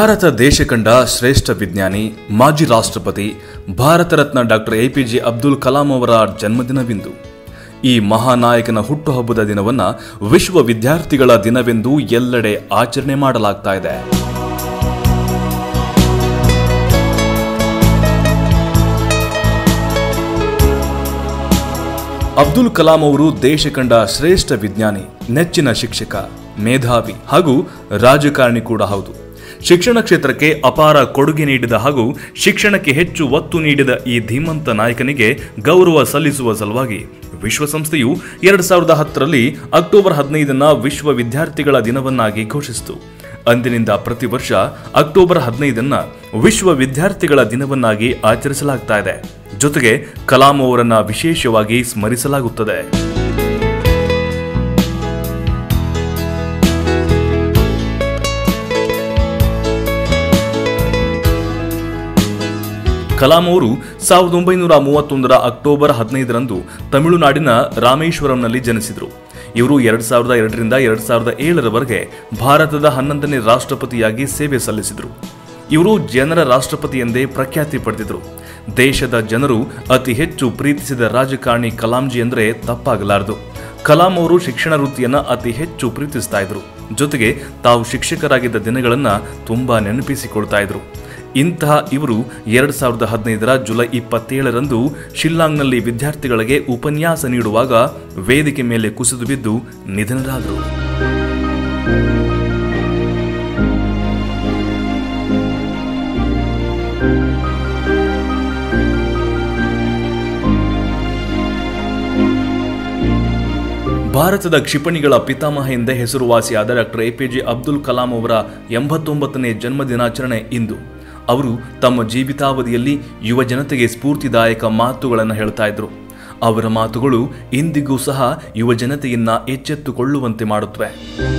ಭಾರತ ದೇಶ ಕಂಡ ಶ್ರೇಷ್ಠ ವಿಜ್ಞಾನಿ ಮಾಜಿ ರಾಷ್ಟ್ರಪತಿ ಭಾರತ ರತ್ನ ಡಾಕ್ಟರ್ ಎಪಿಜೆ ಅಬ್ದುಲ್ ಕಲಾಂ ಅವರ ಜನ್ಮದಿನವಿಂದು ಈ ಮಹಾನಾಯಕನ ಹುಟ್ಟುಹಬ್ಬದ ದಿನವನ್ನ ವಿಶ್ವ ವಿದ್ಯಾರ್ಥಿಗಳ ದಿನವೆಂದು ಎಲ್ಲೆಡೆ ಆಚರಣೆ ಮಾಡಲಾಗ್ತಾ ಇದೆ ಅಬ್ದುಲ್ ಕಲಾಂ ಅವರು ದೇಶ ಕಂಡ ಶ್ರೇಷ್ಠ ವಿಜ್ಞಾನಿ ನೆಚ್ಚಿನ ಶಿಕ್ಷಕ ಮೇಧಾವಿ ಹಾಗೂ ರಾಜಕಾರಣಿ ಕೂಡ ಹೌದು ಶಿಕ್ಷಣ ಕ್ಷೇತ್ರಕ್ಕೆ ಅಪಾರ ಕೊಡುಗೆ ನೀಡಿದ ಹಾಗೂ ಶಿಕ್ಷಣಕ್ಕೆ ಹೆಚ್ಚು ಒತ್ತು ನೀಡಿದ ಈ ಧೀಮಂತ ನಾಯಕನಿಗೆ ಗೌರವ ಸಲ್ಲಿಸುವ ಸಲುವಾಗಿ ವಿಶ್ವಸಂಸ್ಥೆಯು ಎರಡ್ ಸಾವಿರದ ಹತ್ತರಲ್ಲಿ ಅಕ್ಟೋಬರ್ ಹದಿನೈದನ್ನ ವಿಶ್ವ ವಿದ್ಯಾರ್ಥಿಗಳ ದಿನವನ್ನಾಗಿ ಘೋಷಿಸಿತು ಅಂದಿನಿಂದ ಪ್ರತಿ ವರ್ಷ ಅಕ್ಟೋಬರ್ ಹದಿನೈದನ್ನ ವಿಶ್ವ ವಿದ್ಯಾರ್ಥಿಗಳ ದಿನವನ್ನಾಗಿ ಆಚರಿಸಲಾಗ್ತಾ ಇದೆ ಜೊತೆಗೆ ಕಲಾಂ ಅವರನ್ನ ವಿಶೇಷವಾಗಿ ಸ್ಮರಿಸಲಾಗುತ್ತದೆ ಕಲಾಂ ಅವರು ಸಾವಿರದ ಒಂಬೈನೂರ ಮೂವತ್ತೊಂದರ ಅಕ್ಟೋಬರ್ ಹದಿನೈದರಂದು ತಮಿಳುನಾಡಿನ ರಾಮೇಶ್ವರಂನಲ್ಲಿ ಜನಿಸಿದರು ಇವರು ಎರಡ್ ಸಾವಿರದ ಎರಡರಿಂದ ಎರಡ್ ಸಾವಿರದ ಏಳರವರೆಗೆ ಭಾರತದ ಹನ್ನೊಂದನೇ ರಾಷ್ಟ್ರಪತಿಯಾಗಿ ಸೇವೆ ಸಲ್ಲಿಸಿದರು ಇವರು ಜನರ ರಾಷ್ಟ್ರಪತಿ ಎಂದೇ ಪ್ರಖ್ಯಾತಿ ಪಡೆದಿದ್ರು ದೇಶದ ಜನರು ಅತಿ ಹೆಚ್ಚು ಪ್ರೀತಿಸಿದ ರಾಜಕಾರಣಿ ಕಲಾಂಜಿ ಅಂದರೆ ತಪ್ಪಾಗಲಾರದು ಕಲಾಂ ಅವರು ಶಿಕ್ಷಣ ವೃತ್ತಿಯನ್ನ ಅತಿ ಹೆಚ್ಚು ಪ್ರೀತಿಸ್ತಾ ಇದ್ರು ಜೊತೆಗೆ ತಾವು ಶಿಕ್ಷಕರಾಗಿದ್ದ ದಿನಗಳನ್ನ ತುಂಬಾ ನೆನಪಿಸಿಕೊಳ್ತಾ ಇದ್ರು ಇಂತಹ ಇವರು ಎರಡ್ ಸಾವಿರದ ಹದಿನೈದರ ಜುಲೈ ಇಪ್ಪತ್ತೇಳರಂದು ಶಿಲ್ಲಾಂಗ್ನಲ್ಲಿ ವಿದ್ಯಾರ್ಥಿಗಳಿಗೆ ಉಪನ್ಯಾಸ ನೀಡುವಾಗ ವೇದಿಕೆ ಮೇಲೆ ಕುಸಿದು ಬಿದ್ದು ನಿಧನರಾದರು ಭಾರತದ ಕ್ಷಿಪಣಿಗಳ ಪಿತಾಮಹ ಎಂದೇ ಹೆಸರುವಾಸಿಯಾದ ಡಾಕ್ಟರ್ ಎಪಿಜೆ ಅಬ್ದುಲ್ ಕಲಾಂ ಅವರ ಎಂಬತ್ತೊಂಬತ್ತನೇ ಜನ್ಮ ದಿನಾಚರಣೆ ಇಂದು ಅವರು ತಮ್ಮ ಜೀವಿತಾವಧಿಯಲ್ಲಿ ಯುವ ಜನತೆಗೆ ಸ್ಫೂರ್ತಿದಾಯಕ ಮಾತುಗಳನ್ನು ಹೇಳ್ತಾ ಇದ್ರು ಅವರ ಮಾತುಗಳು ಇಂದಿಗೂ ಸಹ ಯುವ ಜನತೆಯನ್ನ ಎಚ್ಚೆತ್ತುಕೊಳ್ಳುವಂತೆ ಮಾಡುತ್ತವೆ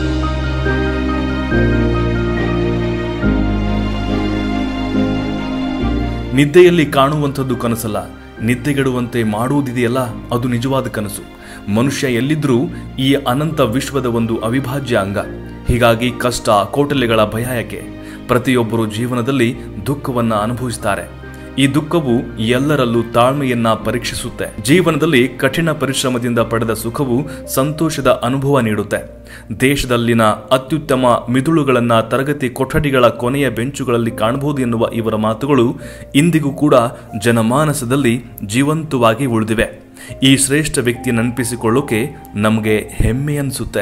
ನಿದ್ದೆಯಲ್ಲಿ ಕಾಣುವಂಥದ್ದು ಕನಸಲ್ಲ ನಿದ್ದೆಗೆಡುವಂತೆ ಮಾಡುವುದಿದೆಯಲ್ಲ ಅದು ನಿಜವಾದ ಕನಸು ಮನುಷ್ಯ ಎಲ್ಲಿದ್ರೂ ಈ ಅನಂತ ವಿಶ್ವದ ಒಂದು ಅವಿಭಾಜ್ಯ ಅಂಗ ಹೀಗಾಗಿ ಕಷ್ಟ ಕೌಟಲ್ಯಗಳ ಭಯ ಯಾಕೆ ಪ್ರತಿಯೊಬ್ಬರು ಜೀವನದಲ್ಲಿ ದುಃಖವನ್ನ ಅನುಭವಿಸ್ತಾರೆ ಈ ದುಃಖವು ಎಲ್ಲರಲ್ಲೂ ತಾಳ್ಮೆಯನ್ನ ಪರೀಕ್ಷಿಸುತ್ತೆ ಜೀವನದಲ್ಲಿ ಕಠಿಣ ಪರಿಶ್ರಮದಿಂದ ಪಡೆದ ಸುಖವು ಸಂತೋಷದ ಅನುಭವ ನೀಡುತ್ತೆ ದೇಶದಲ್ಲಿನ ಅತ್ಯುತ್ತಮ ಮಿದುಳುಗಳನ್ನ ತರಗತಿ ಕೊಠಡಿಗಳ ಕೊನೆಯ ಬೆಂಚುಗಳಲ್ಲಿ ಕಾಣಬಹುದು ಎನ್ನುವ ಇವರ ಮಾತುಗಳು ಇಂದಿಗೂ ಕೂಡ ಜನಮಾನಸದಲ್ಲಿ ಜೀವಂತವಾಗಿ ಉಳಿದಿವೆ ಈ ಶ್ರೇಷ್ಠ ವ್ಯಕ್ತಿ ನೆನಪಿಸಿಕೊಳ್ಳೋಕೆ ನಮಗೆ ಹೆಮ್ಮೆ ಅನಿಸುತ್ತೆ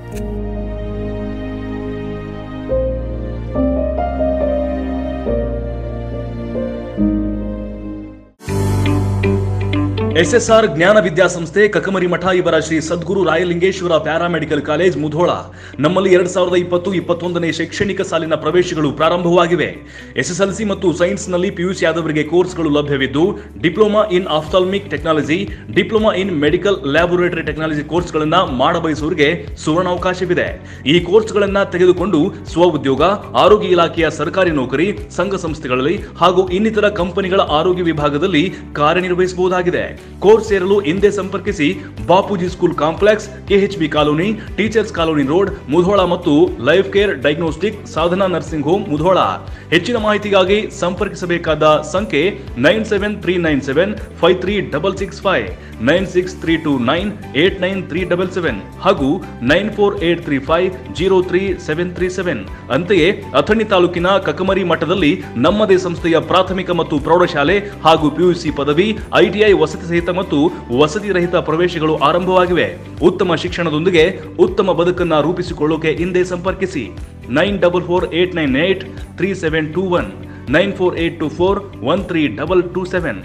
ಎಸ್ಎಸ್ಆರ್ ಜ್ಞಾನ ವಿದ್ಯಾಸಂಸ್ಥೆ ಕಕಮರಿ ಮಠ ಇವರ ಶ್ರೀ ಸದ್ಗುರು ರಾಯಲಿಂಗೇಶ್ವರ ಪ್ಯಾರಾಮೆಡಿಕಲ್ ಕಾಲೇಜ್ ಮುಧೋಳ ನಮ್ಮಲ್ಲಿ ಎರಡ್ ಸಾವಿರದ ಇಪ್ಪತ್ತು ಇಪ್ಪತ್ತೊಂದನೇ ಶೈಕ್ಷಣಿಕ ಸಾಲಿನ ಪ್ರವೇಶಗಳು ಪ್ರಾರಂಭವಾಗಿವೆ ಎಸ್ಎಸ್ಎಲ್ಸಿ ಮತ್ತು ಸೈನ್ಸ್ ನಲ್ಲಿ ಪಿಯುಸಿ ಆದವರಿಗೆ ಕೋರ್ಸ್ಗಳು ಲಭ್ಯವಿದ್ದು diploma in ophthalmic technology diploma in medical laboratory technology ಕೋರ್ಸ್ಗಳನ್ನ ಮಾಡಬಯಸುವವರಿಗೆ ಸುವರ್ಣಾವಕಾಶವಿದೆ ಈ ಕೋರ್ಸ್ಗಳನ್ನ ತೆಗೆದುಕೊಂಡು ಸ್ವಉದ್ಯೋಗ ಆರೋಗ್ಯ ಇಲಾಖೆಯ ಸರ್ಕಾರಿ ನೌಕರಿ ಸಂಘ ಸಂಸ್ಥೆಗಳಲ್ಲಿ ಹಾಗೂ ಇನ್ನಿತರ ಕಂಪನಿಗಳ ಆರೋಗ್ಯ ವಿಭಾಗದಲ್ಲಿ ಕಾರ್ಯನಿರ್ವಹಿಸಬಹುದಾಗಿದೆ ಕೋರ್ಸ್ ಸೇರಲು ಹಿಂದೆ ಸಂಪರ್ಕಿಸಿ Bapuji school complex KHB colony teachers colony road Mudhol ಮತ್ತು life care diagnostic Sadhana nursing home Mudhol ಹೆಚ್ಚಿನ ಮಾಹಿತಿಗಾಗಿ ಸಂಪರ್ಕಿಸಬೇಕಾದ ಸಂಖ್ಯೆ nine seven three nine seven five three double six five nine six three two nine eight nine three double seven ಹಾಗೂ nine four eight three five zero three seven three seven ಅಂತೆಯೇ ಅಥಣಿ ತಾಲೂಕಿನ ಕಕಮರಿ ಮಠದಲ್ಲಿ ನಮ್ಮದೇ ಸಂಸ್ಥೆಯ ಪ್ರಾಥಮಿಕ ಮತ್ತು ಪ್ರೌಢಶಾಲೆ ಹಾಗೂ ಪಿಯುಸಿ ಪದವಿ ಐಟಿಐ ವಸತಿ ಸಹಿತ ಮತ್ತು ವಸತಿ ರಹಿತ ಪ್ರವೇಶಗಳು ಆರಂಭವಾಗಿವೆ ಉತ್ತಮ ಶಿಕ್ಷಣದೊಂದಿಗೆ ಉತ್ತಮ ಬದುಕನ್ನ ರೂಪಿಸಿಕೊಳ್ಳೋಕೆ ಹಿಂದೆ ಸಂಪರ್ಕಿಸಿ nine double four eight nine eight three seven two one nine four eight two four one three double two seven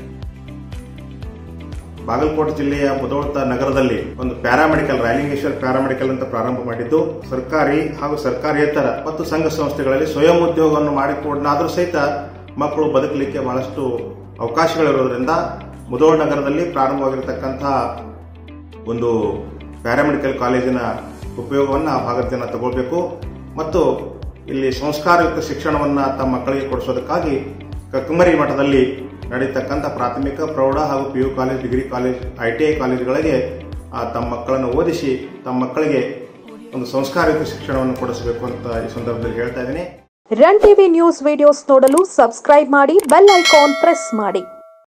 Bagalkot ಜಿಲ್ಲೆಯ ಮುದೋಳ್ತ ನಗರದಲ್ಲಿ ಒಂದು ಪ್ಯಾರಾಮೆಡಿಕಲ್ ರಾಯಲಿಂಗೇಶ್ವರ ಪ್ಯಾರಾಮೆಡಿಕಲ್ ಅಂತ ಪ್ರಾರಂಭ ಮಾಡಿದ್ದು ಸರ್ಕಾರಿ ಹಾಗೂ ಸರ್ಕಾರೇತರ ಮತ್ತು ಸಂಘ ಸಂಸ್ಥೆಗಳಲ್ಲಿ ಸ್ವಯಂ ಉದ್ಯೋಗವನ್ನು ಮಾಡಿಕೊಂಡಾದರೂ ಸಹಿತ ಮಕ್ಕಳು ಬದುಕಲಿಕ್ಕೆ ಬಹಳಷ್ಟು ಅವಕಾಶಗಳಿರೋದ್ರಿಂದ ಮುದೋಳ್ ನಗರದಲ್ಲಿ ಪ್ರಾರಂಭವಾಗಿರತಕ್ಕಂತಹ ಒಂದು ಪ್ಯಾರಾಮೆಡಿಕಲ್ ಕಾಲೇಜಿನ ಉಪಯೋಗವನ್ನು ಆ ಭಾಗದ ಜನ ತಗೊಳ್ಬೇಕು ಮತ್ತು ಇಲ್ಲಿ ಸಂಸ್ಕಾರಯುಕ್ತ ಶಿಕ್ಷಣವನ್ನು ತಮ್ಮ ಮಕ್ಕಳಿಗೆ ಕೊಡಿಸೋದಕ್ಕಾಗಿ ಕಕ್ಕಮರಿ ಮಠದಲ್ಲಿ ನಡೀತಕ್ಕಂಥ ಪ್ರಾಥಮಿಕ ಪ್ರೌಢ ಹಾಗೂ P U college degree college I T I ಕಾಲೇಜುಗಳಿಗೆ ಆ, ತಮ್ಮ ಮಕ್ಕಳನ್ನು ಓದಿಸಿ ತಮ್ಮ ಮಕ್ಕಳಿಗೆ ಒಂದು ಸಂಸ್ಕಾರಯುತ ಶಿಕ್ಷಣವನ್ನು ಕೊಡಿಸಬೇಕು ಅಂತ ಈ ಸಂದರ್ಭದಲ್ಲಿ ಹೇಳ್ತಾ ಇದ್ದೀನಿ ರನ್ ಟಿವಿ ನ್ಯೂಸ್ ವಿಡಿಯೋಸ್ ನೋಡಲು ಸಬ್ಸ್ಕ್ರೈಬ್ ಮಾಡಿ ಬೆಲ್ ಐಕಾನ್ ಪ್ರೆಸ್ ಮಾಡಿ